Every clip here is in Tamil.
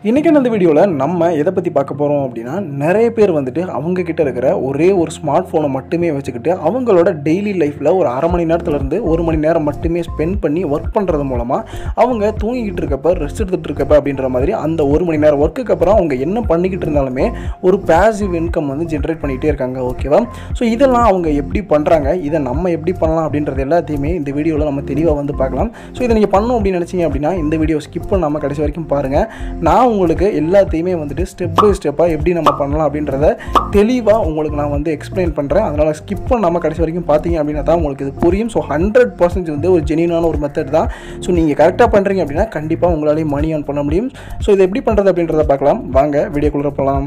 இன்றைக்கான இந்த வீடியோவில் நம்ம எதை பற்றி பார்க்க போகிறோம் அப்படின்னா நிறைய பேர் வந்துட்டு அவங்க கிட்ட இருக்கிற ஒரே ஒரு ஸ்மார்ட் ஃபோனை மட்டுமே வச்சுக்கிட்டு அவங்களோட டெய்லி லைஃப்பில் ஒரு அரை மணி நேரத்துலேருந்து ஒரு மணி நேரம் மட்டுமே ஸ்பெண்ட் பண்ணி ஒர்க் பண்ணுறது மூலமாக அவங்க தூங்கிக்கிட்டு இருக்கப்ப ரெஸ்ட் எடுத்துகிட்டு இருக்கப்ப அப்படின்ற மாதிரி அந்த ஒரு மணி நேரம் ஒர்க்குக்கு அப்புறம் அவங்க என்ன பண்ணிக்கிட்டு இருந்தாலுமே ஒரு பேசிவ் இன்கம் வந்து ஜென்ரேட் பண்ணிகிட்டே இருக்காங்க ஓகேவா ஸோ இதெல்லாம் அவங்க எப்படி பண்ணுறாங்க இதை நம்ம எப்படி பண்ணலாம் அப்படின்றது எல்லாத்தையுமே இந்த வீடியோவில் நம்ம தெளிவாக வந்து பார்க்கலாம் ஸோ இதை நீங்கள் பண்ணணும் அப்படின்னு நினச்சிங்க அப்படின்னா இந்த வீடியோ ஸ்கிப் பண்ணாமல் கடைசி வரைக்கும் பாருங்கள் நான் உங்களுக்கு எல்லாத்தையுமே வந்துட்டு ஸ்டெப் பை ஸ்டெப்பாக எப்படி நம்ம பண்ணலாம் அப்படின்றத தெளிவாக உங்களுக்கு நான் வந்து எக்ஸ்பிளைன் பண்ணுறேன் அதனால் ஸ்கிப் பண்ணாமல் கடைசி வரைக்கும் பார்த்தீங்க அப்படின்னா தான் உங்களுக்கு இது புரியும் ஸோ ஹண்ட்ரட் பர்சன்ட் வந்து ஒரு ஜெனியூனான ஒரு மெத்தட் தான் ஸோ நீங்கள் கரெக்டாக பண்ணுறீங்க அப்படின்னா கண்டிப்பாக உங்களாலேயும் மணி ஆன் பண்ண முடியும் ஸோ இதை எப்படி பண்ணுறது அப்படின்றத பார்க்கலாம் வாங்க வீடியோக்குள்ளே போகலாம்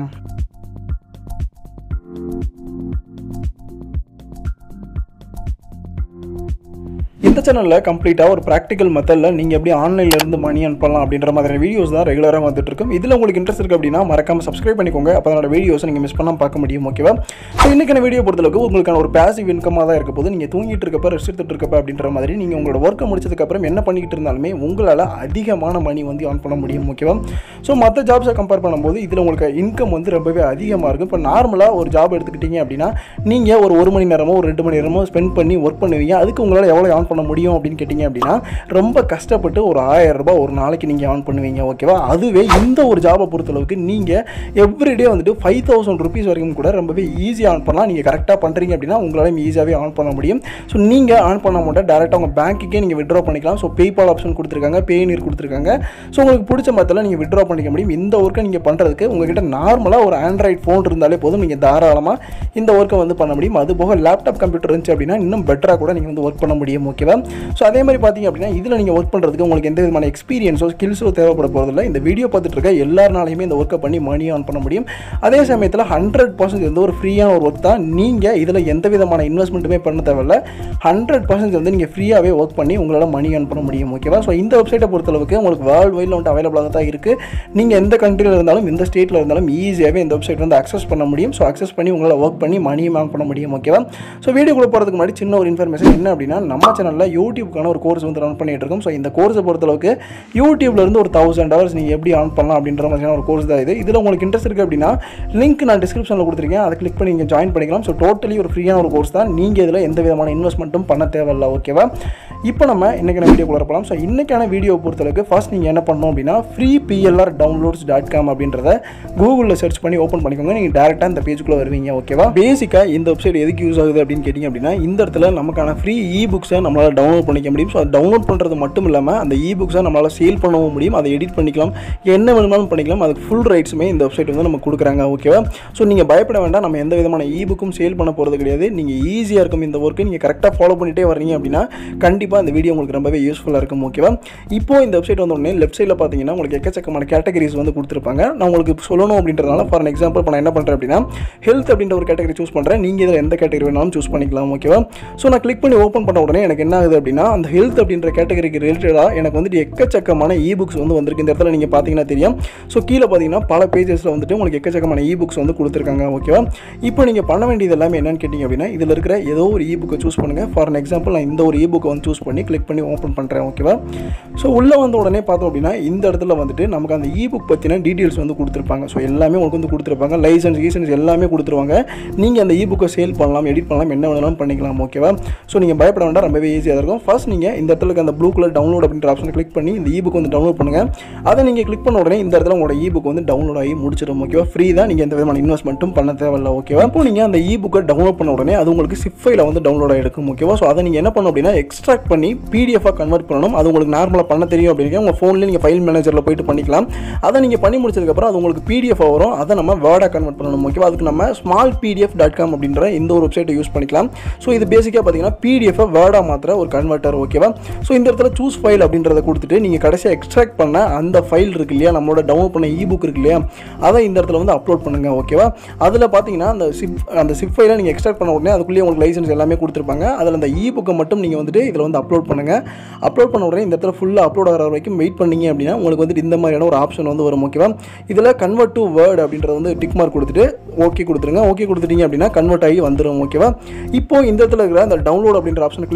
இந்த சேனலில் கம்ப்ளீட்டாக ஒரு ப்ராக்டிக்கல் மெத்தடில் நீங்கள் எப்படி ஆன்லைனில் இருந்து மணி அன் பண்ணலாம் அப்படின்ற மாதிரி வீடியோஸ் தான் ரெகுலராக வந்துட்டு இருக்கும் இதில் உங்களுக்கு இன்ட்ரெஸ்ட் இருக்குது அப்படின்னா மறக்காமல் சப்ஸ்கிரைப் பண்ணிக்கோங்க அப்போ அதோட வீடியோஸை நீங்கள் மிஸ் பண்ணாமல் பார்க்க முடியும் ஓகேவா ஸோ இன்றைக்கான வீடியோ பொறுத்தளவுக்கு உங்களுக்கான ஒரு பேசிவ் இன்கமாக தான் இருக்க போது நீங்கள் தூங்கிட்டு இருக்கப்ப ரெஸ்ட் எடுத்துட்டு இருக்கப்ப அப்படின்ற மாதிரி நீங்கள் உங்களோட ஒர்க்கை முடிச்சதுக்கப்புறம் என்ன பண்ணிக்கிட்டு இருந்தாலுமே உங்களால் அதிகமான மணி வந்து ஆன் பண்ண முடியும் ஓகேவா ஸோ மற்ற ஜாப்ஸை கம்பேர் பண்ணும்போது இதில் உங்களுக்கு இன்கம் வந்து ரொம்பவே அதிகமாக இருக்கும் இப்போ நார்மலாக ஒரு ஜாப் எடுத்துக்கிட்டீங்க அப்படின்னா நீங்கள் ஒரு ஒரு மணி நேரமோ ஒரு ரெண்டு மணி நேரமோ ஸ்பெண்ட் பண்ணி ஒர்க் பண்ணுவீங்க அதுக்கு உங்களால் எவ்வளோ ஆன் பண்ண முடியும் அப்படின்னு கேட்டிங்க அப்படின்னா ரொம்ப கஷ்டப்பட்டு ஒரு ஆயிரம் ரூபாய் ஒரு நாளைக்கு நீங்கள் ஆன் பண்ணுவீங்க ஓகேவா அதுவே இந்த ஒரு ஜாபை பொறுத்தளவுக்கு நீங்கள் எவ்ரிடே வந்துட்டு ஃபைவ் தௌசண்ட் ருபீஸ் வரைக்கும் கூட ரொம்பவே ஈஸியாக ஆன் பண்ணலாம் நீங்கள் கரெக்டாக பண்ணுறீங்க அப்படின்னா உங்களால் ஈஸியாகவே ஆன் பண்ண முடியும் ஸோ நீங்கள் ஆன் பண்ண மாட்டேன் டேரெக்டாக உங்கள் பேங்க்குக்கே நீங்கள் விட்ரா பண்ணிக்கலாம் ஸோ பேபால் ஆப்ஷன் கொடுத்துருக்காங்க பே நீர் கொடுத்துருக்காங்க ஸோ உங்களுக்கு பிடிச்ச மத்தில் நீங்கள் விட்ரா பண்ணிக்க முடியும் இந்த ஒர்க்கை நீங்கள் பண்ணுறதுக்கு உங்ககிட்ட நார்மலாக ஒரு ஆண்ட்ராய்ட் ஃபோன் இருந்தாலே போதும் நீங்கள் தாராளமாக இந்த ஒர்க்கை வந்து பண்ண முடியும் அது போக லேப்டாப் கம்ப்யூட்டர் இருந்துச்சு அப்படின்னா இன்னும் பெட்டராக கூட நீங்கள் வந்து ஒர்க் பண்ண முடியும் ஓகேவா ஸோ அதே மாதிரி பார்த்தீங்க அப்படின்னா இதில் நீங்கள் ஒர்க் பண்ணுறதுக்கு உங்களுக்கு எந்த விதமான எக்ஸ்பீரியன்ஸோ ஸ்கில்ஸோ தேவைப்பட போகிறதில்ல இந்த வீடியோ பார்த்துட்டு இருக்க எல்லாருனாலையுமே இந்த ஒர்க்கை பண்ணி மணி ஆன் பண்ண முடியும் அதே சமயத்தில் ஹண்ட்ரட் பர்சன்ட் வந்து ஒரு ஃப்ரீயான ஒரு ஒர்க் தான் நீங்கள் இதில் எந்த விதமான இன்வெஸ்ட்மெண்ட்டுமே பண்ண தேவையில்ல ஹண்ட்ரட் பர்சன்ட் வந்து நீங்கள் ஃப்ரீயாகவே ஒர்க் பண்ணி உங்களால் மணி ஆன் பண்ண முடியும் ஓகேவா ஸோ இந்த வெப்சைட்டை பொறுத்தளவுக்கு உங்களுக்கு வேர்ல்டு வைடில் வந்துட்டு அவைலபிளாக தான் இருக்குது நீங்கள் எந்த கண்ட்ரியில் இருந்தாலும் எந்த ஸ்டேட்டில் இருந்தாலும் ஈஸியாகவே இந்த வெப்சைட் வந்து அக்சஸ் பண்ண முடியும் ஸோ அக்சஸ் பண்ணி உங்களால் ஒர்க் பண்ணி மணி ஆன் பண்ண முடியும் ஓகேவா ஸோ வீடியோக்குள்ளே போகிறதுக்கு முன்னாடி சின்ன ஒரு இன்ஃபர்மேஷன் என்ன அப்படின்னா நம்ம சேனலில் யூடியூப்க்கான ஒரு கோர்ஸ் வந்து ரன் பண்ணிட்டு இருக்கோம் ஸோ இந்த கோர்ஸை பொறுத்தளவுக்கு யூடியூப்ல இருந்து ஒரு தௌசண்ட் டாலர்ஸ் நீங்கள் எப்படி ஆன் பண்ணலாம் அப்படின்ற மாதிரியான ஒரு கோர்ஸ் தான் இது இதில் உங்களுக்கு இன்ட்ரெஸ்ட் இருக்குது அப்படின்னா லிங்க் நான் டிஸ்கிரிப்ஷனில் கொடுத்துருக்கேன் அதை கிளிக் பண்ணி நீங்கள் ஜாயின் பண்ணிக்கலாம் ஸோ டோட்டலி ஒரு ஃப்ரீயான ஒரு கோர்ஸ் தான் நீங்கள் இதில் எந்த விதமான இன்வெஸ்ட்மெண்ட்டும் பண்ண தேவையில்ல ஓகேவா இப்போ நம்ம இன்றைக்கான வீடியோக்குள்ள போகலாம் ஸோ இன்றைக்கான வீடியோ பொறுத்தளவுக்கு ஃபர்ஸ்ட் நீங்கள் என்ன பண்ணணும் அப்படின்னா free PLR downloads dot com அப்படின்றத கூகுளில் சர்ச் பண்ணி ஓப்பன் பண்ணிக்கோங்க நீங்கள் டேரெக்டாக இந்த பேஜுக்குள்ளே வருவீங்க ஓகேவா பேசிக்காக இந்த வெப்சைட் எதுக்கு யூஸ் ஆகுது அப்படின்னு கேட்டிங்க அப்படின்னா இந்த இடத்துல நமக்கான ஃப்ரீ இ புக்ஸை நம்மளால் டவுன்லோட் பண்ணிக்க முடியும் ஸோ அதை டவுன்லோட் பண்ணுறது மட்டும் இல்லாமல் அந்த இ புக்ஸை நம்மளால் சேல் பண்ணவும் முடியும் அதை எடிட் பண்ணிக்கலாம் என்ன வேணுமாலும் பண்ணிக்கலாம் அதுக்கு ஃபுல் ரைட்ஸுமே இந்த வெப்சைட் வந்து நம்ம கொடுக்குறாங்க ஓகேவா ஸோ நீங்கள் பயப்பட வேண்டாம் நம்ம எந்த விதமான இ புக்கும் சேல் பண்ண போகிறது கிடையாது நீங்கள் ஈஸியாக இருக்கும் இந்த ஒர்க்கு நீங்கள் கரெக்டாக ஃபாலோ பண்ணிட்டே வர்றீங்க அப்படின்னா கண்டிப்பாக இந்த வீடியோ உங்களுக்கு ரொம்பவே யூஸ்ஃபுல்லாக இருக்கும் ஓகேவா இப்போ இந்த வெப்சைட் வந்த உடனே லெஃப்ட் சைடில் பார்த்தீங்கன்னா உங்களுக்கு எக்கச்சக்கமான கேட்டகரிஸ் வந்து கொடுத்துருப்பாங்க நான் உங்களுக்கு சொல்லணும் அப்படின்றதுனால ஃபார் எக்ஸாம்பிள் இப்போ நான் என்ன பண்ணுறேன் அப்படின்னா ஹெல்த் அப்படின்ற ஒரு கேட்டகரி சூஸ் பண்ணுறேன் நீங்கள் இதில் எந்த கேட்டகரி வேணாலும் சூஸ் பண்ணிக்கலாம் ஓகேவா ஸோ நான் கிளிக் பண்ணி ஓப்பன் பண்ண உடனே எனக்கு என்ன ஆகுது அப்படின்னா அந்த ஹெல்த் அப்படின்ற கேட்டகரிக்கு ரிலேட்டடாக எனக்கு வந்துட்டு எக்கச்சக்கமான இ புக்ஸ் வந்து வந்திருக்கு இந்த இடத்துல நீங்கள் பார்த்தீங்கன்னா தெரியும் ஸோ கீழே பார்த்தீங்கன்னா பல பேஜஸில் வந்துட்டு உங்களுக்கு எக்கச்சக்கமான இ புக்ஸ் வந்து கொடுத்துருக்காங்க ஓகேவா இப்போ நீங்கள் பண்ண வேண்டியது எல்லாமே என்னன்னு கேட்டிங்க அப்படின்னா இதில் இருக்கிற ஏதோ ஒரு இ புக்கை சூஸ் பண்ணுங்கள் ஃபார் எக்ஸாம்பிள் நான் இந்த ஒரு இ புக்கை வந்து சூஸ் பண்ணி கிளிக் பண்ணி ஓப்பன் பண்ணுறேன் ஓகேவா ஸோ உள்ளே வந்த உடனே பார்த்தோம் அப்படின்னா இந்த இடத்துல வந்துட்டு நமக்கு அந்த இ புக் பற்றின டீட்டெயில்ஸ் வந்து கொடுத்துருப்பாங்க ஸோ எல்லாமே உங்களுக்கு வந்து கொடுத்துருப்பாங்க லைசன்ஸ் கீசன்ஸ் எல்லாமே கொடுத்துருவாங்க நீங்கள் அந்த இ புக்கை சேல் பண்ணலாம் எடிட் பண்ணலாம் என்ன வேணாலும் பண்ணிக்கலாம் ஓகேவா ஸோ நீங்கள் பயப்பட வேண்டாம் ரொம்பவே ஈஸியாக இருக்கும் ஃபர்ஸ்ட் நீங்கள் இந்த இடத்துல இருக்க அந்த ப்ளூ கலர் டவுன்லோட் அப்படின்ற ஆப்ஷனை கிளிக் பண்ணி இந்த இ புக் வந்து டவுன்லோட் பண்ணுங்கள் அதை நீங்கள் கிளிக் பண்ண உடனே இந்த இடத்துல உங்களோட இ புக் வந்து டவுன்லோட் ஆகி முடிச்சிடும் ஓகேவா ஃப்ரீ தான் நீங்கள் எந்த விதமான இன்வெஸ்ட்மெண்ட்டும் பண்ண தேவையில்ல ஓகேவா இப்போ நீங்கள் அந்த இ புக்கை டவுன்லோட் பண்ண உடனே அது உங்களுக்கு சிப் ஃபைல வந்து டவுன்லோட் ஆகிருக்கும் ஓகேவா ஸோ அதை நீங்கள் என்ன பண்ணணும் அப்படின்னா எக்ஸ்ட்ராக்ட் பண்ணி பிடிஎஃபாக கன்வெர்ட் பண்ணணும் அது உங்களுக்கு நார்மலாக பண்ண தெரியும் அப்படின்னு உங்கள் ஃபோன்லேயே நீங்கள் ஃபைல் மேனேஜரில் போயிட்டு பண்ணிக்கலாம் அதை நீங்கள் பண்ணி முடிச்சதுக்கப்புறம் அது உங்களுக்கு பிடிஎஃப் வரும் அதை நம்ம வேர்டாக கன்வெர்ட் பண்ணணும் ஓகேவா அதுக்கு நம்ம ஸ்மால் பிடிஎஃப் டாட் காம் அப்படின்ற இந்த ஒரு வெப்சைட்டை யூஸ் பண்ணிக்கலாம் ஸோ இது பேசிக்காக பார்த்தீங்கன்னா பிடிஎஃபை வேர்டாக மாத்திர ஒரு கன்வெர்ட்டர் ஓகேவா ஸோ இந்த இடத்துல சூஸ் ஃபைல் அப்படின்றத கொடுத்துட்டு நீங்கள் கடைசியாக எக்ஸ்ட்ராக்ட் பண்ண அந்த ஃபைல் இருக்கு இல்லையா நம்மளோட டவுன்லோட் பண்ண இ புக் இருக்கு இல்லையா அதை இந்த இடத்துல வந்து அப்லோட் பண்ணுங்க ஓகேவா அதில் பார்த்தீங்கன்னா அந்த சிப் அந்த சிப் ஃபைலை நீங்கள் எக்ஸ்ட்ராக்ட் பண்ண உடனே அதுக்குள்ளேயே உங்களுக்கு லைசன்ஸ் எல்லாமே கொடுத்துருப்பாங்க அதில் அந்த இ புக்கை மட்டும் நீங்கள் வந்துட்டு இதில் வந்து அப்லோட் பண்ணுங்கள் அப்லோட் பண்ண உடனே இந்த இடத்துல ஃபுல்லாக அப்லோட் ஆகிற வரைக்கும் வெயிட் பண்ணீங்க அப்படின்னா உங்களுக்கு வந்துட்டு இந்த மாதிரியான ஒரு ஆப்ஷன் வந்து வரும் ஓகேவா இதில் கன்வெர்ட் டு வேர்ட் அப்படின்றது வந்து டிக் மார்க் கொடுத்துட்டு ஓகே கொடுத்துருங்க ஓகே கொடுத்துட்டீங்க அப்படின்னா கன்வெர்ட் ஆகி வந்துடும் ஓகேவா இப்போ இந்த இடத்துல இருக்கிற அந்த டவுன்லோட் அப்படின்ற ஆப்ஷனை கிளிக் பண்ணி டவுன்லோட்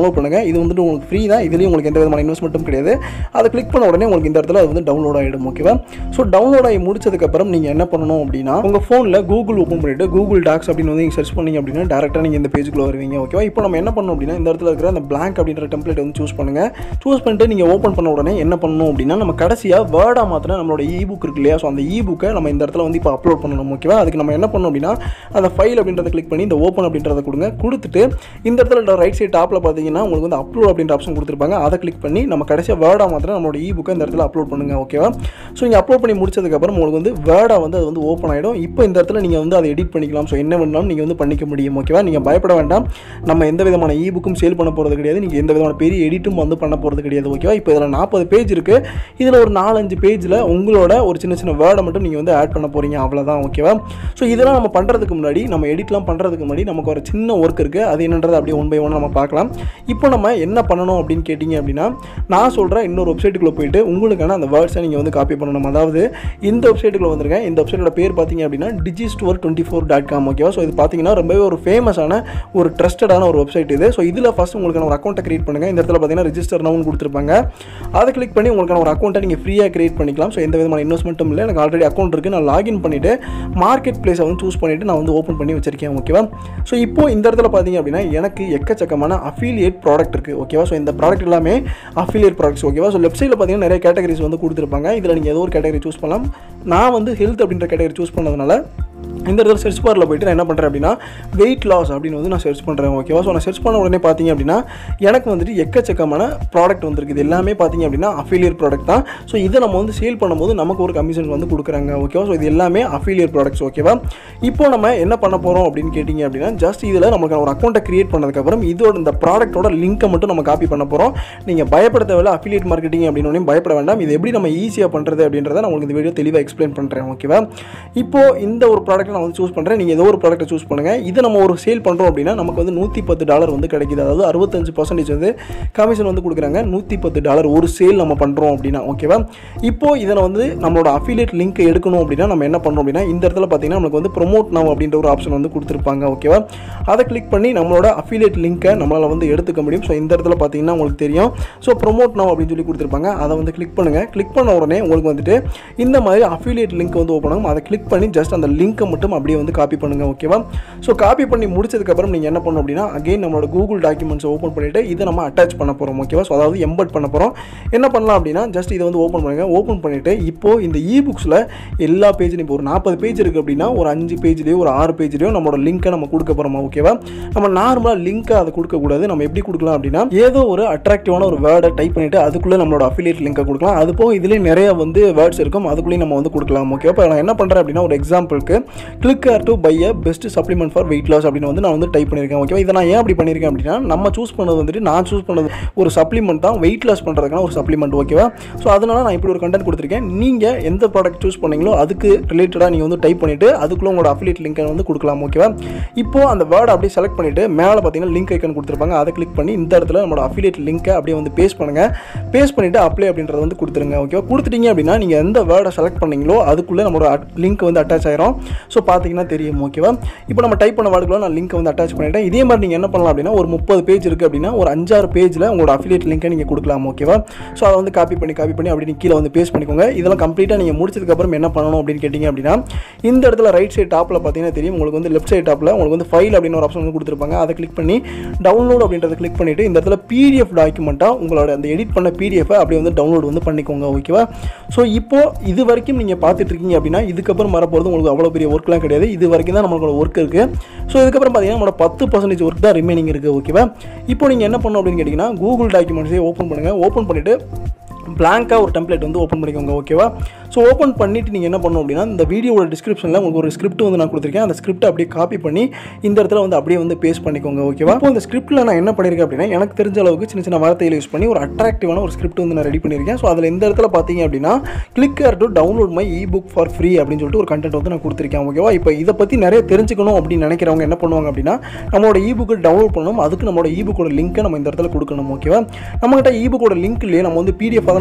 டவுன்லோட் பண்ணுங்கள் இது வந்துட்டு உங்களுக்கு ஃப்ரீ தான் இதுலேயும் உங்களுக்கு எந்த விதமான இன்வெஸ்ட்மெண்ட்டும் கிடையாது அதை கிளிக் பண்ண உடனே உங்களுக்கு இந்த இடத்துல அது வந்து டவுன்லோட் ஆகிடும் ஓகேவா ஸோ டவுன்லோட் ஆகி முடிச்சதுக்கப்புறம் நீங்கள் என்ன பண்ணணும் அப்படின்னா உங்கள் ஃபோனில் கூகுள் ஓப்பன் பண்ணிட்டு கூகுள் டாக்ஸ் அப்படின்னு வந்து நீங்கள் சர்ச் பண்ணீங்க அப்படின்னா டேரெக்டாக நீங்கள் இந்த பேஜுக்குள்ள வருவீங்க ஓகேவா இப்போ நம்ம என்ன பண்ணணும் அப்படின்னா இந்த இடத்துல இருக்கிற அந்த பிளாங்க் அப்படின்ற டெம்ப்ளேட் வந்து சூஸ் பண்ணுங்கள் சூஸ் பண்ணிட்டு நீங்கள் ஓப்பன் பண்ண உடனே என்ன பண்ணணும் அப்படின்னா நம்ம கடைசியாக வேர்டாக மாத்திரம் நம்மளோட இ புக் இருக்கு இல்லையா ஸோ அந்த இ புக்கை நம்ம இந்த இடத்துல வந்து இப்போ அப்லோட் பண்ணணும் ஓகேவா அதுக்கு நம்ம என்ன பண்ணணும் அப்படின்னா அந்த ஃபைல் அப்படின்றத கிளிக் பண்ணி இந்த ஓப்பன் அப்படின்றத கொடுங்க கொடுத்துட்டு இந்த இடத்துல ரைட் சைட் டாப்பில் பார்த்தீங்கன்னா உங்களுக்கு வந்து அப்லோட் அப்படின்ற ஆப்ஷன் கொடுத்துருப்பாங்க அதை கிளிக் பண்ணி நம்ம கடைசியாக வேர்டாக மாத்திரம் நம்மளோட இ புக்கை இந்த இடத்துல அப்லோட் பண்ணுங்க ஓகேவா ஸோ நீங்கள் அப்லோட் பண்ணி முடிச்சதுக்கப்புறம் உங்களுக்கு வந்து வேர்டாக வந்து அது வந்து ஓப்பன் ஆகிடும் இப்போ இந்த இடத்துல நீங்கள் வந்து அதை எடிட் பண்ணிக்கலாம் ஸோ என்ன வேணாலும் நீங்கள் வந்து பண்ணிக்க முடியும் ஓகேவா நீங்கள் பயப்பட வேண்டாம் நம்ம எந்த விதமான இ புக்கும் சேல் பண்ண போகிறது கிடையாது நீங்கள் எந்த விதமான பெரிய எடிட்டும் வந்து பண்ண போகிறது கிடையாது ஓகேவா இப்போ இதில் நாற்பது பேஜ் இருக்குது இதில் ஒரு நாலஞ்சு பேஜில் உங்களோட ஒரு சின்ன சின்ன வேர்டை மட்டும் நீங்கள் வந்து ஆட் பண்ண போகிறீங்க அவ்வளோதான் ஓகேவா ஸோ இதெல்லாம் நம்ம பண்ணுறதுக்கு முன்னாடி நம்ம எடிட்லாம் பண்ணுறதுக்கு முன்னாடி நமக்கு ஒரு சின்ன ஒர்க் இருக்குது அது என்னன்றது அப்படியே ஒன் பை ஒன் நம்ம பார்க்கலாம் இப்போ நம்ம என்ன பண்ணணும் அப்படின்னு கேட்டிங்க அப்படின்னா நான் சொல்கிற இன்னொரு வெப்சைட்டுக்குள்ளே போயிட்டு உங்களுக்கான அந்த வேர்ட்ஸை நீங்கள் வந்து காப்பி பண்ணணும் அதாவது இந்த வெப்சைட்டுக்குள்ள வந்திருக்கேன் இந்த வெப்சைட்டோட பேர் பார்த்தீங்க அப்படின்னா Digistore twenty four dot com ஓகேவா ஸோ இது பார்த்தீங்கன்னா ரொம்பவே ஒரு ஃபேமஸான ஒரு ட்ரஸ்டடான ஒரு வெப்சைட் இது ஸோ இதில் ஃபஸ்ட் உங்களுக்கான ஒரு அக்கௌண்ட்டை கிரியேட் பண்ணுங்கள் இந்த இடத்துல பார்த்தீங்கன்னா ரிஜிஸ்டர் நவுன் கொடுத்துருப்பாங்க அதை கிளிக் பண்ணி உங்களுக்கான ஒரு அக்கௌண்ட்டை நீங்கள் ஃப்ரீயாக கிரியேட் பண்ணிக்கலாம் ஸோ எந்த விதமான இன்வெஸ்ட்மெண்ட்டும் இல்லை எனக்கு ஆல்ரெடி அக்கௌண்ட் இருக்குது நான் லாகின் பண்ணிவிட்டு மார்க்கெட் பிளேஸை வந்து சூஸ் பண்ணிவிட்டு நான் வந்து ஓப்பன் பண்ணி வச்சிருக்கேன் ஓகேவா ஸோ இப்போ இந்த இடத்துல பார்த்தீங்க அப்படின்னா எனக்கு எக்கச்சக்கமான அஃபிலியேட் ப்ராடக்ட் இருக்குது ஓகேவா ஸோ இந்த ப்ராடக்ட் எல்லாமே அஃபிலியேட் ப்ராடக்ட்ஸ் ஓகேவா ஸோ லெஃப்ட் சைடில் பார்த்தீங்கன்னா நிறைய கேட்டகரிஸ் வந்து கொடுத்துருப்பாங்க இதில் நீங்கள் ஏதோ ஒரு கேட்டகரி சூஸ் பண்ணலாம் நான் வந்து ஹெல்த் அப்படின்ற கேட்டகரி சூஸ் பண்ணதுனால இந்த இடத்துல சர்ச் பாரில் போயிட்டு நான் என்ன பண்ணுறேன் அப்படின்னா வெயிட் லாஸ் அப்படின்னு வந்து நான் சர்ச் பண்ணுறேன் ஓகேவா ஸோ நான் சர்ச் பண்ண உடனே பார்த்தீங்க அப்படின்னா எனக்கு வந்துட்டு எக்கச்சக்கமான ப்ராடக்ட் வந்திருக்கு இது எல்லாமே பார்த்தீங்க அப்படின்னா அஃபிலியர் ப்ராடக்ட் தான் ஸோ இதை நம்ம வந்து சேல் பண்ணும்போது நமக்கு ஒரு கமிஷன் வந்து கொடுக்குறாங்க ஓகேவா ஸோ இது எல்லாமே அஃபிலியர் ப்ராடக்ட்ஸ் ஓகேவா இப்போ நம்ம என்ன பண்ண போகிறோம் அப்படின்னு கேட்டிங்க அப்படின்னா ஜஸ்ட் இதில் நமக்கு ஒரு அக்கௌண்ட்டை கிரியேட் பண்ணதுக்கப்புறம் இதோட இந்த ப்ராடக்ட்டோட லிங்க்கை மட்டும் நம்ம காப்பி பண்ண போகிறோம் நீங்கள் பயப்பட தேவையில்ல அஃபிலியேட் மார்க்கெட்டிங் அப்படின்னு ஒன்றும் பயப்பட வேண்டாம் இது எப்படி நம்ம ஈஸியாக பண்ணுறது அப்படின்றத நான் உங்களுக்கு இந்த வீடியோ தெளிவாக எக்ஸ்பிளைன் பண்ணுறேன் ஓகேவா இப்போ இந்த ஒரு ப்ராடக்ட்டை நான் வந்து சூஸ் பண்ணுறேன் நீங்கள் ஏதோ ஒரு ப்ராடக்ட்டை சூஸ் பண்ணுங்கள் இதை நம்ம ஒரு சேல் பண்ணுறோம் அப்படின்னா நமக்கு வந்து நூற்றி பத்து டாலர் வந்து கிடைக்குது அதாவது அறுபத்தஞ்சு பர்சன்டேஜ் வந்து கமிஷன் வந்து கொடுக்குறாங்க நூற்றி பத்து டாலர் ஒரு சேல் நம்ம பண்ணுறோம் அப்படின்னா ஓகேவா இப்போ இதில் வந்து நம்மளோட அஃபிலியேட் லிங்க் எடுக்கணும் அப்படின்னா நம்ம என்ன பண்ணுறோம் அப்படின்னா இந்த இடத்துல பார்த்தீங்கன்னா நமக்கு வந்து ப்ரொமோட் நவ் அப்படின்ற ஒரு ஆப்ஷன் வந்து கொடுத்துருப்பாங்க ஓகேவா அதை கிளிக் பண்ணி நம்மளோட அஃபிலியேட் லிங்க்கை நம்மளால் வந்து எடுத்துக்க முடியும் ஸோ இந்த இடத்துல பார்த்தீங்கன்னா உங்களுக்கு தெரியும் ஸோ ப்ரொமோட் நவ் அப்படின்னு சொல்லி கொடுத்துருப்பாங்க அதை வந்து கிளிக் பண்ணுங்கள் கிளிக் பண்ண உடனே உங்களுக்கு வந்துட்டு இந்த மாதிரி அஃபிலியேட் லிங்க் வந்து ஓப்பன் ஆகும் அதை கிளிக் பண்ணி ஜஸ்ட் அந்த லிங்க்கை மட்டும் அப்படியே வந்து காப்பி பண்ணுங்கள் ஓகேவா ஸோ காப்பி பண்ணி முடிச்சதுக்கப்புறம் நீங்கள் என்ன பண்ணணும் அப்படின்னா அகைன் நம்மளோட கூகுள் டாக்குமெண்ட்ஸை ஓப்பன் பண்ணிவிட்டு இதை நம்ம அட்டாச் பண்ண போகிறோம் ஓகேவா ஸோ அதாவது எம்பட் பண்ண போகிறோம் என்ன பண்ணலாம் அப்படின்னா ஜஸ்ட் இதை வந்து ஓப்பன் பண்ணுங்கள் ஓப்பன் பண்ணிவிட்டு இப்போது இந்த இ புக்ஸில் எல்லா பேஜ்லையும் இப்போ ஒரு நாற்பது பேஜ் இருக்குது அப்படின்னா ஒரு அஞ்சு பேஜ்லேயோ ஒரு ஆறு பேஜ்லேயோ நம்மளோட லிங்க்கை நம்ம கொடுக்க போகிறோமா ஓகேவா நம்ம நார்மலாக லிங்க்கை அதை கொடுக்கக்கூடாது நம்ம எப்படி கொடுக்கலாம் அப்படின்னா ஏதோ ஒரு அட்ராக்டிவான ஒரு வேர்டை டைப் பண்ணிவிட்டு அதுக்குள்ளே நம்மளோட அஃபிலியேட் லிங்கை கொடுக்கலாம் அது போக இதுலேயே நிறைய வந்து வேர்ட்ஸ் இருக்கும் அதுக்குள்ளேயும் நம்ம வந்து கொடுக்கலாம் ஓகேவா இப்போ நான் என்ன பண்ணுறேன் அப்படின்னா ஒரு எக்ஸாம்பிளுக்கு click here to buy a best supplement for weight loss அப்படின்னு வந்து நான் வந்து டைப் பண்ணியிருக்கேன் ஓகேவா இதை நான் ஏன் அப்படி பண்ணியிருக்கேன் அப்படின்னா நம்ம சூஸ் பண்ணது வந்துட்டு நான் சூஸ் பண்ணது ஒரு சப்ளிமெண்ட் தான் வெயிட் லாஸ் பண்ணுறதுக்கான ஒரு சப்ளிமெண்ட் ஓகேவா ஸோ அதனால நான் இப்படி ஒரு கண்டென்ட் கொடுத்துருக்கேன் நீங்கள் எந்த ப்ராடக்ட் சூஸ் பண்ணீங்களோ அதுக்கு ரிலேட்டடாக நீங்கள் வந்து டைப் பண்ணிவிட்டு அதுக்குள்ளே உங்களோட அஃபிலியேட் லிங்கை வந்து கொடுக்கலாம் ஓகேவா இப்போ அந்த வேர்டை அப்படியே செலக்ட் பண்ணிவிட்டு மேலே பார்த்தீங்கன்னா லிங்க் ஐக்கன் கொடுத்துருப்பாங்க அதை கிளிக் பண்ணி இந்த இடத்துல நம்மளோட அஃபிலியேட் லிங்கை அப்படியே வந்து பேஸ்ட் பண்ணுங்கள் பேஸ்ட் பண்ணிவிட்டு அப்ளை அப்படின்றத வந்து கொடுத்துருங்க ஓகேவா கொடுத்துட்டீங்க அப்படின்னா நீங்கள் எந்த வேர்டை செலக்ட் பண்ணீங்களோ அதுக்குள்ளே நம்மளோட லிங்க் வந்து அட்டாச் ஆயிரும் ஸோ பார்த்தீங்கன்னா தெரியும் ஓகேவா இப்போ நம்ம டைப் பண்ண வேர்டுக்குள்ள நான் லிங்க் வந்து அட்டாச் பண்ணிட்டேன் இதே மாதிரி நீங்கள் என்ன பண்ணலாம் அப்படின்னா ஒரு முப்பது பேஜ் இருக்குது அப்படின்னா ஒரு அஞ்சாறு பேஜில் உங்களோட அஃபிலியேட் லிங்கை நீங்கள் கொடுக்கலாம் ஓகேவா ஸோ அதை வந்து காப்பி பண்ணி காப்பி பண்ணி அப்படி கீழே வந்து பேஸ்ட் பண்ணிக்கோங்க இதெல்லாம் கம்ப்ளீட்டாக நீங்கள் முடிச்சதுக்கப்புறம் என்ன பண்ணணும் அப்படின்னு கேட்டிங்க அப்படின்னா இந்த இடத்துல ரைட் சைட் டாப்பில் பார்த்தீங்கன்னா தெரியும் உங்களுக்கு வந்து லெஃப்ட் சைட் டாப்பில் உங்களுக்கு வந்து ஃபைல் அப்படின்னு ஒரு ஆப்ஷன் வந்து கொடுத்துருப்பாங்க அதை கிளிக் பண்ணி டவுன்லோட் அப்படின்றத கிளிக் பண்ணிவிட்டு இந்த இடத்துல பிடிஎஃப் டாக்குமெண்ட்டாக உங்களோட அந்த எடிட் பண்ண பிடிஎஃபை அப்படியே வந்து டவுன்லோட் வந்து பண்ணிக்கோங்க ஓகேவா ஸோ இப்போ இது வரைக்கும் நீங்கள் பார்த்துட்டு இருக்கீங்க அப்படின்னா இதுக்கப்புறம் வரப்போகிறது உங்களுக்கு அவ்வளோ பெரிய ஒர்க்லாம் கிடையாது இது வரைக்கும் தான் நம்மளோட ஒர்க் இருக்குது ஸோ இதுக்கப்புறம் பார்த்தீங்கன்னா நம்மளோட பத்து பர்சன்டேஜ் ஒர்க் தான் ரிமைனிங் இருக்குது ஓகேவா இப்போ நீங்கள் என்ன பண்ணணும் அப்படின்னு கேட்டிங்கன்னா கூகுள் டாக்குமெண்ட்ஸே ஓப்பன் பண்ணுங்கள் ஓப்பன் பண்ணிவிட்டு பிளாங்காக ஒரு டெம்ப்ளேட் வந்து ஓப்பன் பண்ணிக்கோங்க ஓகேவா ஸோ ஓப்பன் பண்ணிவிட்டு நீங்கள் என்ன பண்ணணும் அப்படின்னா இந்த வீடியோட டிஸ்கிரிப்ஷனில் உங்களுக்கு ஒரு ஸ்கிரிப்ட் வந்து நான் கொடுத்துருக்கேன் அந்த ஸ்கிரிப்ட் அப்படியே காப்பி பண்ணி இந்த இடத்துல வந்து அப்படியே வந்து பேஸ்ட் பண்ணிக்கோங்க ஓகேவா இப்போ இந்த ஸ்கிரிப்ட்டில் நான் என்ன பண்ணியிருக்கேன் அப்படின்னா எனக்கு தெரிஞ்ச அளவுக்கு சின்ன சின்ன வார்த்தைகளை யூஸ் பண்ணி ஒரு அட்ராக்டிவான ஒரு ஸ்கிரிப்ட் வந்து நான் ரெடி பண்ணியிருக்கேன் ஸோ அதில் இந்த இடத்துல பார்த்தீங்க அப்படின்னா click to download my e book for free அப்படின்னு சொல்லிட்டு ஒரு கண்டென்ட் வந்து நான் கொடுத்துருக்கேன் ஓகேவா இப்போ இதை பற்றி நிறைய தெரிஞ்சுக்கணும் அப்படின்னு நினைக்கிறவங்க என்ன பண்ணுவாங்க அப்படின்னா நம்மளோட இ புக்கை டவுன்லோட் பண்ணணும் அதுக்கு நம்மளோட இ புக்கோட லிங்க்கை நம்ம இந்த இடத்துல கொடுக்கணும் ஓகேவா நம்மகிட்ட இ புக்கோட லிங்க் இல்லையே நம்ம வந்து பிடிஎஃப் தான்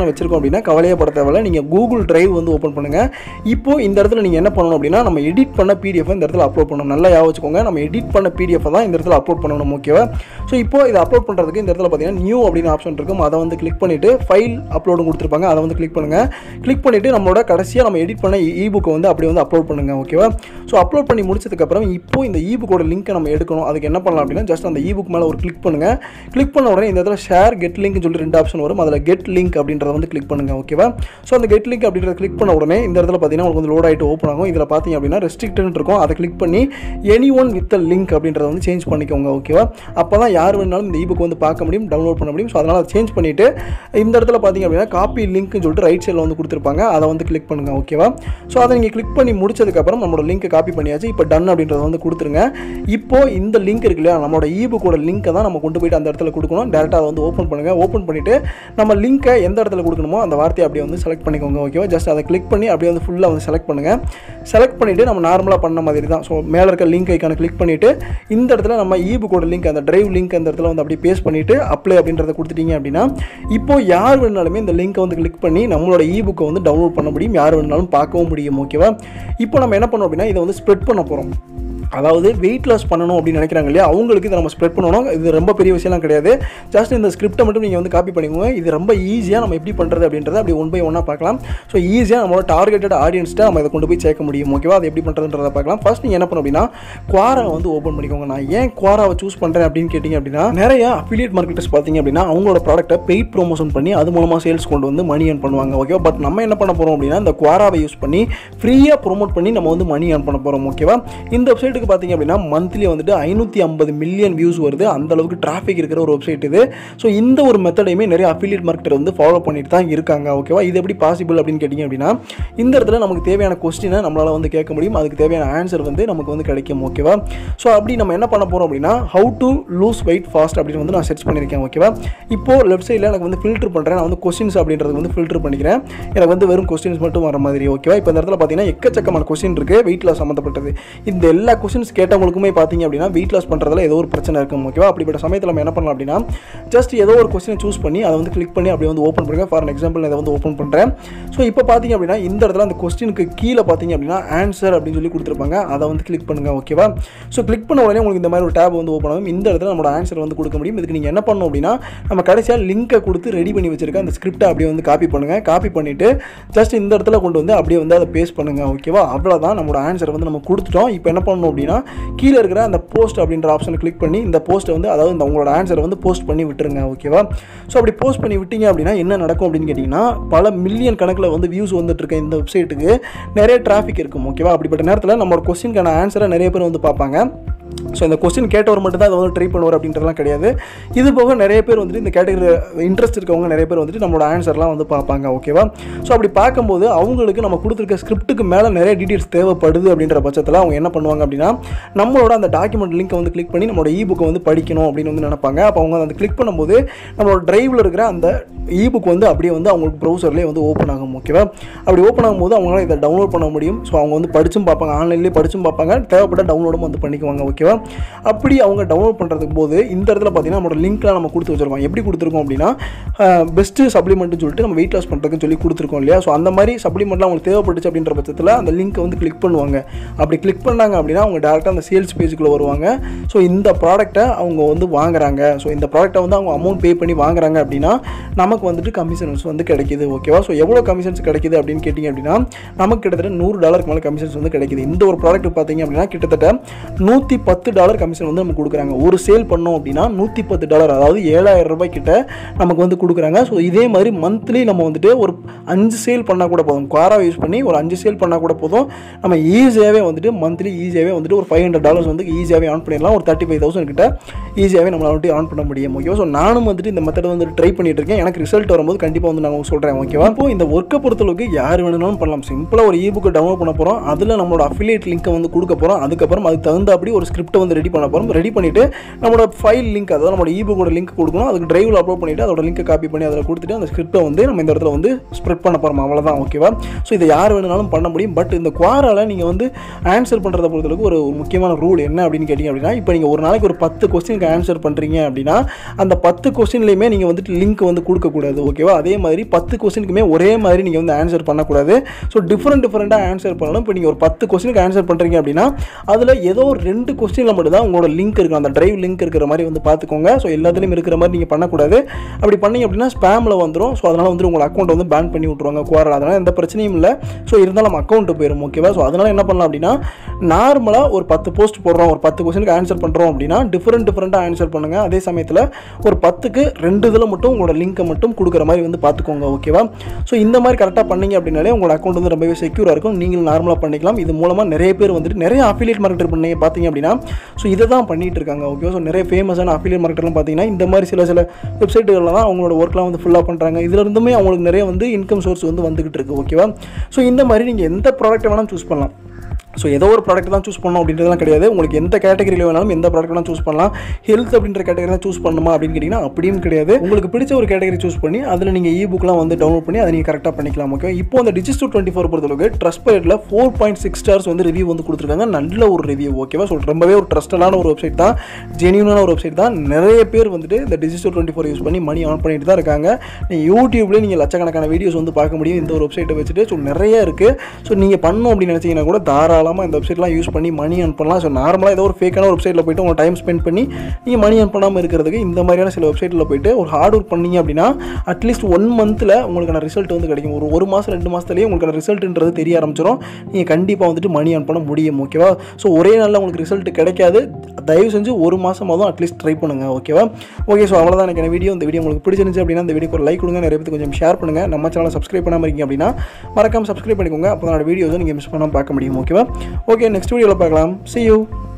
டிஸ்கிரிப்ஷனில் வச்சிருக்கோம் அப்படின்னா கவலையே பட தேவையில்ல நீங்கள் கூகுள் டிரைவ் வந்து ஓப்பன் பண்ணுங்கள் இப்போ இந்த இடத்துல நீங்கள் என்ன பண்ணணும் அப்படின்னா நம்ம எடிட் பண்ண பிடிஎஃப் இந்த இடத்துல அப்லோட் பண்ணணும் நல்லா ஞாபகம் வச்சுக்கோங்க நம்ம எடிட் பண்ண பிடிஎஃப் தான் இந்த இடத்துல அப்லோட் பண்ணணும் ஓகேவா ஸோ இப்போ இதை அப்லோட் பண்ணுறதுக்கு இந்த இடத்துல பார்த்தீங்கன்னா நியூ அப்படின்னு ஆப்ஷன் இருக்கும் அதை வந்து கிளிக் பண்ணிவிட்டு ஃபைல் அப்லோடும் கொடுத்துருப்பாங்க அதை வந்து கிளிக் பண்ணுங்கள் கிளிக் பண்ணிவிட்டு நம்மளோட கடைசியாக நம்ம எடிட் பண்ண இ புக்கை வந்து அப்படி வந்து அப்லோட் பண்ணுங்கள் ஓகேவா ஸோ அப்லோட் பண்ணி முடிச்சதுக்கப்புறம் இப்போ இந்த இ புக்கோட லிங்க்கை நம்ம எடுக்கணும் அதுக்கு என்ன பண்ணலாம் அப்படின்னா ஜஸ்ட் அந்த இ புக் மேலே ஒரு கிளிக் பண்ணுங்கள் கிளிக் பண்ண உடனே இந்த இடத்துல ஷேர் கெட் லிங்க்னு சொல்லி ரெண்டு ஆப்ஷன் வரும் அதில் கெட் லிங்க் அப்படின்றத வந்து கிளிக் பண்ணுங்கள் ஓகேவா ஸோ அந்த கெட் லிங்க் அப்படின்றத கிளிக் பண்ண உடனே இந்த இடத்துல பார்த்தீங்கன்னா உங்களுக்கு வந்து லோட் ஆகிட்டு ஓப்பன் ஆகும் இதில் பார்த்தீங்க அப்படின்னா ரெஸ்ட்ரிக்டட் இருக்கும் அதை கிளிக் பண்ணி எனி ஒன் வித் லிங்க் அப்படின்றத வந்து சேஞ்ச் பண்ணிக்கோங்க ஓகேவா அப்போ தான் யார் வேணாலும் இந்த இபுக் வந்து பார்க்க முடியும் டவுன்லோட் பண்ண முடியும் ஸோ அதனால் அதை சேஞ்ச் பண்ணிவிட்டு இந்த இடத்துல பார்த்தீங்க அப்படின்னா காப்பி லிங்க்னு சொல்லிட்டு ரைட் சைடில் வந்து கொடுத்துருப்பாங்க அதை வந்து கிளிக் பண்ணுங்கள் ஓகேவா ஸோ அதை நீங்கள் கிளிக் பண்ணி முடிச்சதுக்கப்புறம் நம்மளோட லிங்க்கை காப்பி பண்ணியாச்சு இப்போ டன் அப்படின்றத வந்து கொடுத்துருங்க இப்போ இந்த லிங்க் இருக்கு இல்லையா நம்மளோட இபுக்கோட லிங்க்கை தான் நம்ம கொண்டு போயிட்டு அந்த இடத்துல கொடுக்கணும் டேரெக்டாக அதை வந்து ஓப்பன் பண்ணுங்கள் ஓப்பன் பண்ணிவிட்டு நம்ம லிங்க்கை எந்த இடத்துல கொடுக்கணுமோ அந்த வார்த்தையை அப்படியே வந்து செலக்ட் பண்ணிக்கோங்க ஓகேவா ஜஸ்ட் அதை கிளிக் பண்ணி அப்படியே வந்து ஃபுல்லாக வந்து செலக்ட் பண்ணுங்கள் செலக்ட் பண்ணிவிட்டு நம்ம நார்மலாக பண்ண மாதிரி தான் ஸோ மேலே இருக்க லிங்க் ஐக்கான கிளிக் பண்ணிவிட்டு இந்த இடத்துல நம்ம இபுக்கோட லிங்க் அந்த டிரைவ் லிங்க் அந்த இடத்துல வந்து அப்படியே பேஸ்ட் பண்ணிவிட்டு அப்ளை அப்படின்றத கொடுத்துட்டீங்க அப்படின்னா இப்போ யார் வேணாலுமே இந்த லிங்க்கை வந்து கிளிக் பண்ணி நம்மளோட இபுக்கை வந்து டவுன்லோட் பண்ண முடியும் யார் வேணாலும் பார்க்கவும் முடியும் ஓகேவா இப்போ நம்ம என்ன பண்ணோம் அப்படின்னா இதை வந்து ஸ்ப்ரெட் பண்ண போகிறோம் அதாவது வெயிட் லாஸ் பண்ணணும் அப்படின்னு நினைக்கிறாங்க இல்லையா அவங்களுக்கு இதை நம்ம ஸ்ப்ரெட் பண்ணணும் இது ரொம்ப பெரிய விஷயம்லாம் கிடையாது ஜஸ்ட் இந்த ஸ்கிரிப்டை மட்டும் நீங்கள் வந்து காப்பி பண்ணிக்கோங்க இது ரொம்ப ஈஸியாக நம்ம எப்படி பண்ணுறது அப்படின்றத அப்படி ஒன் பை ஒன்னாக பார்க்கலாம் ஸோ ஈஸியாக நம்மளோட டார்கெட்டட் ஆடியன்ஸ்ட்டை நம்ம இதை கொண்டு போய் சேர்க்க முடியும் ஓகேவா அது எப்படி பண்ணுறதுன்றதை பார்க்கலாம் ஃபர்ஸ்ட் நீங்கள் என்ன பண்ணணும் அப்படின்னா குவாரா வந்து ஓப்பன் பண்ணிக்கோங்க நான் ஏன் குவாராவை சூஸ் பண்ணுறேன் அப்படின்னு கேட்டிங்க அப்படின்னா நிறைய அஃபிலியேட் மார்க்கெட்டர்ஸ் பார்த்தீங்க அப்படின்னா அவங்களோட ப்ராடக்ட்டை பெய்ட் ப்ரொமோஷன் பண்ணி அது மூலமாக சேல்ஸ் கொண்டு வந்து மணி ஏர்ன் பண்ணுவாங்க ஓகேவா பட் நம்ம என்ன பண்ண போகிறோம் அப்படின்னா இந்த குவாராவை யூஸ் பண்ணி ஃப்ரீயாக ப்ரோமோட் பண்ணி நம்ம வந்து மணி ஏர்ன் பண்ண போகிறோம் ஓகேவா இந்த வெப்சைட்டுக்கு பார்த்தீங்க அப்படின்னா மந்த்லி வந்துட்டு ஐநூற்றி ஐம்பது மில்லியன் வியூஸ் வருது அந்த அளவுக்கு டிராஃபிக் இருக்கிற ஒரு வெப்சைட் இது ஸோ இந்த ஒரு மெத்தடையுமே நிறைய அஃபிலியேட் மார்க்கெட்டர் வந்து ஃபாலோ பண்ணிட்டு தான் இருக்காங்க ஓகேவா இது எப்படி பாசிபிள் அப்படின்னு கேட்டிங்க அப்படின்னா இந்த இடத்துல நமக்கு தேவையான கொஸ்டினை நம்மளால் வந்து கேட்க முடியும் அதுக்கு தேவையான ஆன்சர் வந்து நமக்கு வந்து கிடைக்கும் ஓகேவா ஸோ அப்படி நம்ம என்ன பண்ண போகிறோம் அப்படின்னா how to lose weight fast அப்படின்னு வந்து நான் சர்ச் பண்ணியிருக்கேன் ஓகேவா இப்போ லெஃப்ட் சைடில் எனக்கு வந்து ஃபில்டர் பண்ணுறேன் நான் வந்து கொஸ்டின்ஸ் அப்படின்றது வந்து ஃபில்டர் பண்ணிக்கிறேன் எனக்கு வந்து வெறும் கொஸ்டின்ஸ் மட்டும் வர மாதிரி ஓகேவா இப்போ இந்த இடத்துல பார்த்தீங்கன்னா எக்கச்சக்கமான கொஸ்டின் இருக்குது வெயிட் லாஸ் சம்மந்தப்பட்டது இந்த எல்லா கொஸ்டின்ஸ் கேட்டவங்களுக்குமே பார்த்தீங்க அப்படின்னா வெயிட் லாஸ் பண்ணுறதுல ஏதோ ஒரு பிரச்சனை இருக்கும் ஓகேவா அப்படிப்பட்ட சமயத்தில் நம்ம என்ன பண்ணலாம் அப்படின்னா ஜஸ்ட் ஏதோ ஒரு கொஸ்டினை சூஸ் பண்ணி அதை வந்து கிளிக் பண்ணி அப்படியே வந்து ஓப்பன் பண்ணுங்க ஃபார் எக்ஸாம்பிள் நான் இதை வந்து ஓப்பன் பண்ணுறேன் ஸோ இப்போ பார்த்தீங்க அப்படின்னா இந்த இடத்துல அந்த கொஸ்டினுக்கு கீழே பார்த்தீங்க அப்படின்னா ஆன்சர் அப்படின்னு சொல்லி கொடுத்துருப்பாங்க அதை வந்து கிளிக் பண்ணுங்க ஓகேவா ஸோ கிளிக் பண்ண உடனே உங்களுக்கு இந்த மாதிரி ஒரு டேப் வந்து ஓப்பன் ஆகும் இந்த இடத்துல நம்மளோட ஆன்சர் வந்து கொடுக்க முடியும் இதுக்கு நீங்கள் என்ன பண்ணணும் அப்படின்னா நம்ம கடைசியாக லிங்கை கொடுத்து ரெடி பண்ணி வச்சிருக்க அந்த ஸ்கிரிப்டை அப்படியே வந்து காப்பி பண்ணுங்கள் காப்பி பண்ணிவிட்டு ஜஸ்ட் இந்த இடத்துல கொண்டு வந்து அப்படியே வந்து அதை பேஸ்ட் பண்ணுங்க ஓகேவா அவ்வளோதான் நம்மளோட ஆன்சர் வந்து நம்ம கொடுத்துட்டோம் இப்போ என்ன பண்ணணும் அப்படின்னா கீழே இருக்கிற அந்த போஸ்ட் அப்படின்ற ஆப்ஷனை கிளிக் பண்ணி இந்த போஸ்ட்டை வந்து அதாவது இந்த உங்களோட ஆன்சரை வந்து போஸ்ட் பண்ணி விட்டுருங்க ஓகேவா ஸோ அப்படி போஸ்ட் பண்ணி விட்டீங்க அப்படின்னா என்ன நடக்கும் அப்படின்னு கேட்டிங்கன்னா பல மில்லியன் கணக்கில் வந்து வியூஸ் வந்துட்டு இருக்க இந்த வெப்சைட்டுக்கு நிறைய டிராஃபிக் இருக்கும் ஓகேவா அப்படிப்பட்ட நேரத்தில் நம்ம ஒரு கொஸ்டினுக்கான ஆன்சரை நிறைய பேர் வந்து பார்ப்பாங்க ஸோ இந்த கொஸ்டின் கேட்டவர் மட்டும் தான் அதை வந்து ட்ரை பண்ணுவார் அப்படின்றதுலாம் கிடையாது இது போக நிறைய பேர் வந்துட்டு இந்த கேட்டகரி இன்ட்ரெஸ்ட் இருக்கவங்க நிறைய பேர் வந்துட்டு நம்மளோட ஆன்சர்லாம் வந்து பார்ப்பாங்க ஓகேவா ஸோ அப்படி பார்க்கும்போது அவங்களுக்கு நம்ம கொடுத்துருக்க ஸ்கிரிப்ட்டுக்கு மேலே நிறைய டீட்டெயில்ஸ் தேவைப்படுது அப்படின்ற பட்சத்தில் அவங்க என்ன பண்ணுவாங்க அப்படின்னா நம்மளோட அந்த டாக்குமெண்ட் லிங்கை வந்து கிளிக் பண்ணி நம்மளோட இபுக்கை வந்து படிக்கணும் அப்படின்னு வந்து நினைப்பாங்க அப்போ அவங்க அந்த கிளிக் பண்ணும்போது நம்மளோட டிரைவில் இருக்கிற அந்த இபுக் வந்து அப்படியே வந்து அவங்களுக்கு ப்ரௌசர்லேயே வந்து ஓப்பன் ஆகும் ஓகேவா அப்படி ஓப்பன் ஆகும்போது அவங்களால இதை டவுன்லோட் பண்ண முடியும் ஸோ அவங்க வந்து படிச்சும் பார்ப்பாங்க ஆன்லைன்லேயே படிச்சும் பார்ப்பாங்க தேவைப்பட்ட டவுன்லோடும் வந்து பண்ணிக்குவாங்க ஓகேவா அப்படி அவங்க டவுன்லோட் பண்ணுறதுக்கு போது இந்த இடத்துல பார்த்தீங்கன்னா நம்மளோட லிங்க்லாம் நம்ம கொடுத்து வச்சிருக்கோம் எப்படி கொடுத்துருக்கோம் அப்படின்னா பெஸ்ட்டு சப்ளிமெண்ட்னு சொல்லிட்டு நம்ம வெயிட் லாஸ் பண்ணுறதுக்குன்னு சொல்லி கொடுத்துருக்கோம் இல்லையா ஸோ அந்த மாதிரி சப்ளிமெண்ட்லாம் அவங்களுக்கு தேவைப்பட்டுச்சு அப்படின்ற பட்சத்தில் அந்த லிங்க்கை வந்து கிளிக் பண்ணுவாங்க அப்படி கிளிக் பண்ணாங்க அப்படின்னா அவங்க டேரெக்டாக அந்த சேல்ஸ் பேஜுக்குள்ளே வருவாங்க ஸோ இந்த ப்ராடக்ட்டை அவங்க வந்து வாங்குறாங்க ஸோ இந்த ப்ராடக்ட்டை வந்து அவங்க அமௌண்ட் பே பண்ணி வாங்குறாங்க அப்படின்னா நமக்கு வந்துட்டு கமிஷன்ஸ் வந்து கிடைக்குது ஓகேவா ஸோ எவ்வளோ கமிஷன்ஸ் கிடைக்குது அப்படின்னு கேட்டிங்க அப்படின்னா நமக்கு கிட்டத்தட்ட நூறு டாலருக்கு மேலே கமிஷன்ஸ் வந்து கிடைக்குது இந்த ஒரு ப்ராடக்ட் பார்த்தீங்க அப்படின்னா கிட்டத்தட்ட நூற்றி பத்து டாலர் கமிஷன் வந்து நமக்கு கொடுக்குறாங்க ஒரு சேல் பண்ணோம் அப்படின்னா நூற்றி பத்து டாலர் அதாவது ஏழாயிரம் ரூபாய் கிட்ட நமக்கு வந்து கொடுக்குறாங்க ஸோ இதே மாதிரி மந்த்லி நம்ம வந்துட்டு ஒரு அஞ்சு சேல் பண்ணால் கூட போதும் குவாரா யூஸ் பண்ணி ஒரு அஞ்சு சேல் பண்ணால் கூட போதும் நம்ம ஈஸியாகவே வந்துட்டு மந்த்லி ஈஸியாகவே வந்துட்டு ஒரு ஃபைவ் ஹண்ட்ரட் டாலர்ஸ் வந்து ஈஸியாகவே ஆன் பண்ணிடலாம் ஒரு தேர்ட்டி ஃபைவ் தௌசண்ட் கிட்ட ஈஸியாகவே நம்மளால வந்துட்டு ஆன் பண்ண முடியும் ஓகேவா ஸோ நானும் வந்துட்டு இந்த மெத்தட் வந்து ட்ரை பண்ணிட்டு இருக்கேன் எனக்கு ரிசல்ட் வரும்போது கண்டிப்பாக வந்து நான் உங்களுக்கு சொல்கிறேன் ஓகேவா இப்போ இந்த ஒர்க்கை பொறுத்தளவுக்கு யார் வேணும்னாலும் பண்ணலாம் சிம்பிளாக ஒரு இபுக்கை டவுன்லோட் பண்ண போகிறோம் அதில் நம்மளோட அஃபிலியேட் லிங்க்கை வந்து கொடுக்க போகிறோம் அதுக்கப்புறம் அதுக்கு தகுந்த அப்படி ஒரு ஸ்கிரிப்ட்டை வந்து ரெடி பண்ண போகிறோம் ரெடி பண்ணிவிட்டு நம்மளோட ஃபைல் லிங்க் அதாவது நம்மளோட ஈபுக்கோட லிங்க் கொடுக்கணும் அதுக்கு டிரைவில் அப்லோட் பண்ணிவிட்டு அதோட லிங்க்கை காப்பி பண்ணி அதில் கொடுத்துட்டு அந்த ஸ்கிரிப்ட்டை வந்து நம்ம இந்த இடத்துல வந்து ஸ்ப்ரெட் பண்ண போகிறோம் அவ்வளோதான் ஓகேவா ஸோ இதை யார் வேணுனாலும் பண்ண முடியும் பட் இந்த குவாரால நீங்கள் வந்து ஆன்சர் பண்ணுறத பொறுத்தளவுக்கு ஒரு ஒரு முக்கியமான ரூல் என்ன அப்படின்னு கேட்டிங்க அப்படின்னா இப்போ நீங்கள் ஒரு நாளைக்கு ஒரு பத்து கொஸ்டினுக்கு ஆன்சர் பண்ணுறீங்க அப்படின்னா அந்த பத்து கொஸ்டின்லையுமே நீங்கள் வந்துட்டு லிங்க் வந்து கொடுக்கக்கூடாது ஓகேவா அதே மாதிரி பத்து கொஸ்டினுக்குமே ஒரே மாதிரி நீங்கள் வந்து ஆன்சர் பண்ணக்கூடாது ஸோ டிஃப்ரெண்ட் டிஃப்ரெண்ட்டாக ஆன்சர் பண்ணணும் இப்போ நீங்கள் ஒரு பத்து கொஸ்டினுக்கு ஆன்சர் பண்ணுறீங்க அப்படின்னா அதில் ஏதோ ஒரு ரெண்டு கொஸ்டினில் மட்டும் தான் உங்களோட லிங்க் இருக்கும் அந்த டிரைவ் லிங்க் இருக்கிற மாதிரி வந்து பார்த்துக்கோங்க ஸோ எல்லாத்துலேயும் இருக்கிற மாதிரி நீங்கள் பண்ணக்கூடாது அப்படி பண்ணீங்க அப்படின்னா ஸ்பேமில் வந்துடும் ஸோ அதனால் வந்து உங்கள் அக்கௌண்ட் வந்து பேன் பண்ணி விட்ருவாங்க குவாரல் அதனால் எந்த பிரச்சனையும் இல்லை ஸோ இருந்தாலும் நம்ம அக்கௌண்ட்டு போயிடும் ஓகேவா ஸோ அதனால் என்ன பண்ணலாம் அப்படின்னா நார்மலாக ஒரு பத்து போஸ்ட் போடுறோம் ஒரு பத்து கொஸ்டினுக்கு ஆன்சர் பண்ணுறோம் அப்படின்னா டிஃப்ரெண்ட் டிஃப்ரெண்ட்டாக ஆன்சர் பண்ணுங்கள் அதே சமயத்தில் ஒரு பத்துக்கு ரெண்டு இதில் மட்டும் உங்களோட லிங்க்கை மட்டும் கொடுக்குற மாதிரி வந்து பார்த்துக்கோங்க ஓகேவா ஸோ இந்த மாதிரி கரெக்டாக பண்ணீங்க அப்படின்னாலே உங்களோட அக்கௌண்ட் வந்து ரொம்பவே செக்யூராக இருக்கும் நீங்கள் நார்மலாக பண்ணிக்கலாம் இது மூலமாக நிறைய பேர் வந்துட்டு நிறைய அஃபிலியேட் மார்க்கெட்டர் பண்ணீங்க பார்த்தீங்க அப்படின்னா ஸோ இதை தான் பண்ணிட்டு இருக்காங்க ஓகே ஸோ நிறைய ஃபேமஸான அஃபிலியேட் மார்க்கெட்டர்லாம் பார்த்தீங்கன்னா இந்த மாதிரி சில சில வெப்சைட்டுகளில் தான் அவங்களோட ஒர்க்லாம் வந்து ஃபுல்லாக பண்ணுறாங்க இதுல இருந்துமே அவங்களுக்கு நிறைய வந்து இன்கம் சோர்ஸ் வந்து வந்துகிட்டு இருக்கு ஓகேவா ஸோ இந்த மாதிரி நீங்கள் எந்த ப்ராடக்ட் வேணாலும் சூஸ் பண்ணலாம் ஸோ ஏதோ ஒரு ப்ராடக்ட் தான் சூஸ் பண்ணணும் அப்படின்றதுலாம் கிடையாது உங்களுக்கு எந்த கேட்டகரியில் வேணாலும் எந்த ப்ராடக்ட் வேணாலும் சூஸ் பண்ணலாம் ஹெல்த் அப்படின்ற கேட்டகரி தான் சூஸ் பண்ணணுமா அப்படின்னு கேட்டிங்கன்னா அப்படியும் கிடையாது உங்களுக்கு பிடிச்ச ஒரு கேட்டகரி சூஸ் பண்ணி அதில் நீங்கள் இ புக்லாம் வந்து டவுன்லோட் பண்ணி அதை நீங்கள் கரெக்டாக பண்ணிக்கலாம் ஓகே இப்போ அந்த டிஜிஸ்டர் டுவெண்ட்டி ஃபோர் பொறுத்தளவுக்கு ட்ரஸ்ட் பைட்டில் ஃபோர் பாயிண்ட் சிக்ஸ் ஸ்டார்ஸ் வந்து ரிவ்யூ வந்து கொடுத்துருக்காங்க நல்ல ஒரு ரிவ்யூ ஓகேவா ஸோ ரொம்பவே ஒரு ட்ரஸ்டடான ஒரு வெப்சைட் தான் ஜெனியூனான ஒரு வெப்சைட் தான் நிறைய பேர் வந்துட்டு இந்த டிஜிட்டல் டுவெண்ட்டி ஃபோர் யூஸ் பண்ணி மணி ஆன் பண்ணிட்டு தான் இருக்காங்க நீங்கள் யூடியூப்லேயே நீங்கள் லட்சக்கணக்கான வீடியோஸ் வந்து பார்க்க முடியும் இந்த ஒரு வெப்சைட்டை வச்சுட்டு ஸோ நிறைய இருக்குது ஸோ நீங்கள் பண்ணணும் அப்படின்னு நினச்சிங்கன்னா கூட தாராளமாக இந்த வெப்சைட்லாம் யூஸ் பண்ணி மணி அன் பண்ணலாம் ஸோ நார்மலாக ஏதோ ஒரு ஃபேக்கான ஒரு வெப்சைட்டில் போயிட்டு உங்கள் டைம் ஸ்பெண்ட் பண்ணி நீங்கள் மணி அன் பண்ணாமல் இருக்கிறதுக்கு இந்த மாதிரியான சில வெப்சைட்டில் போயிட்டு ஒரு ஹார்ட் ஒர்க் பண்ணீங்க அப்படின்னா அட்லீஸ்ட் ஒன் மந்தில் உங்களுக்கான ரிசல்ட் வந்து கிடைக்கும் ஒரு ஒரு மாதம் ரெண்டு மாதத்துலேயே உங்களுக்கான ரிசல்ட்ன்றது தெரிய ஆரம்பிச்சிடும் நீங்கள் கண்டிப்பாக வந்துட்டு மணி அன் பண்ண முடியும் ஓகேவா ஸோ ஒரே நாளில் உங்களுக்கு ரிசல்ட் கிடைக்காது தயவு செஞ்சு ஒரு மாதமாவது அட்லீஸ்ட் ட்ரை பண்ணுங்கள் ஓகேவா ஓகே ஸோ அவ்வளோதான் எனக்கு வீடியோ இந்த வீடியோ உங்களுக்கு பிடிச்சிருந்துச்சு அப்படின்னா இந்த வீடியோக்கு ஒரு லைக் கொடுங்க நிறைய பேருக்கு கொஞ்சம் ஷேர் பண்ணுங்கள் நம்ம சேனலை சப்ஸ்கிரைப் பண்ணாமல் இருக்கீங்க அப்படின்னா மறக்காம சப்ஸ்கிரைப் பண்ணிக்கோங்க அப்போ தான் வீடியோஸை நீங்கள் மிஸ் பண்ணாமல் பார்க்க முடியும் ஓகேவா ஓகே நெக்ஸ்ட் வீடியோவில் பார்க்கலாம் see you